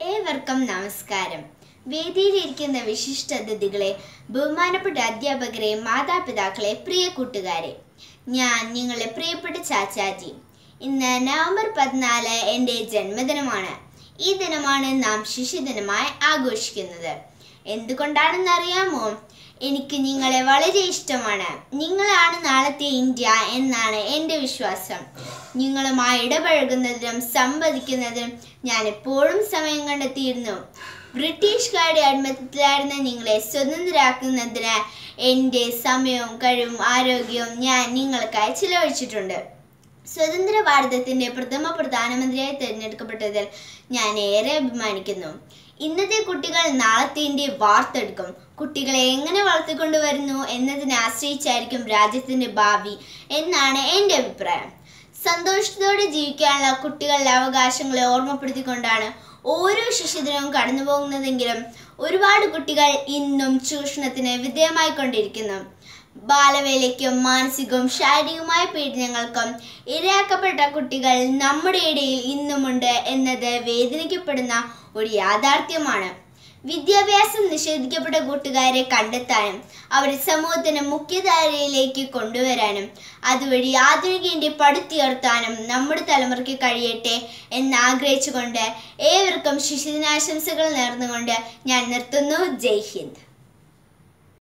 ഏവർക്കും നമസ്കാരം വേദിയിലിരിക്കുന്ന വിശിഷ്ട അതിഥികളെ ബഹുമാനപ്പെട്ട അധ്യാപകരെ മാതാപിതാക്കളെ പ്രിയ കൂട്ടുകാരെ ഞാൻ നിങ്ങളുടെ പ്രിയപ്പെട്ട ചാച്ചാജി ഇന്ന് നവംബർ പതിനാല് എൻ്റെ ജന്മദിനമാണ് ഈ ദിനമാണ് നാം ശിശുദിനമായി ആഘോഷിക്കുന്നത് എന്തുകൊണ്ടാണെന്ന് അറിയാമോ എനിക്ക് നിങ്ങളെ വളരെ ഇഷ്ടമാണ് നിങ്ങളാണ് നാളത്തെ ഇന്ത്യ എന്നാണ് എൻ്റെ വിശ്വാസം നിങ്ങളുമായി ഇടപഴകുന്നതിനും സംവദിക്കുന്നതിനും ഞാൻ എപ്പോഴും സമയം കണ്ടെത്തിയിരുന്നു ബ്രിട്ടീഷുകാരുടെ അടിമത്തത്തിലായിരുന്ന നിങ്ങളെ സ്വതന്ത്രരാക്കുന്നതിന് എൻ്റെ സമയവും കഴിവും ആരോഗ്യവും ഞാൻ നിങ്ങൾക്കായി ചിലവഴിച്ചിട്ടുണ്ട് സ്വതന്ത്ര ഭാരതത്തിന്റെ പ്രഥമ പ്രധാനമന്ത്രിയായി തിരഞ്ഞെടുക്കപ്പെട്ടതിൽ ഞാൻ ഏറെ അഭിമാനിക്കുന്നു ഇന്നത്തെ കുട്ടികൾ നാളത്തെ ഇന്ത്യയെ വാർത്തെടുക്കും കുട്ടികളെ എങ്ങനെ വളർത്തിക്കൊണ്ടുവരുന്നു എന്നതിനെ ആശ്രയിച്ചായിരിക്കും രാജ്യത്തിന്റെ ഭാവി എന്നാണ് എൻ്റെ അഭിപ്രായം സന്തോഷത്തോടെ ജീവിക്കാനുള്ള കുട്ടികളുടെ അവകാശങ്ങളെ ഓർമ്മപ്പെടുത്തിക്കൊണ്ടാണ് ഓരോ ശിശുദിനവും കടന്നു പോകുന്നതെങ്കിലും ഒരുപാട് കുട്ടികൾ ഇന്നും ചൂഷണത്തിന് വിധേയമായിക്കൊണ്ടിരിക്കുന്നു ബാലവേലയ്ക്കും മാനസികവും ശാരീരികവുമായ പീഡനങ്ങൾക്കും ഇരയാക്കപ്പെട്ട കുട്ടികൾ നമ്മുടെ ഇടയിൽ ഇന്നുമുണ്ട് എന്നത് വേദനിക്കപ്പെടുന്ന ഒരു യാഥാർത്ഥ്യമാണ് വിദ്യാഭ്യാസം നിഷേധിക്കപ്പെട്ട കൂട്ടുകാരെ കണ്ടെത്താനും അവരെ സമൂഹത്തിന് മുഖ്യധാരയിലേക്ക് കൊണ്ടുവരാനും അതുവഴി ആധുനിക ഇന്ത്യ പടുത്തുയർത്താനും നമ്മുടെ തലമുറയ്ക്ക് കഴിയട്ടെ എന്ന് ആഗ്രഹിച്ചുകൊണ്ട് ഏവർക്കും ശിശുദിനാശംസകൾ നേർന്നുകൊണ്ട് ഞാൻ നിർത്തുന്നു ജയ് ഹിന്ദ്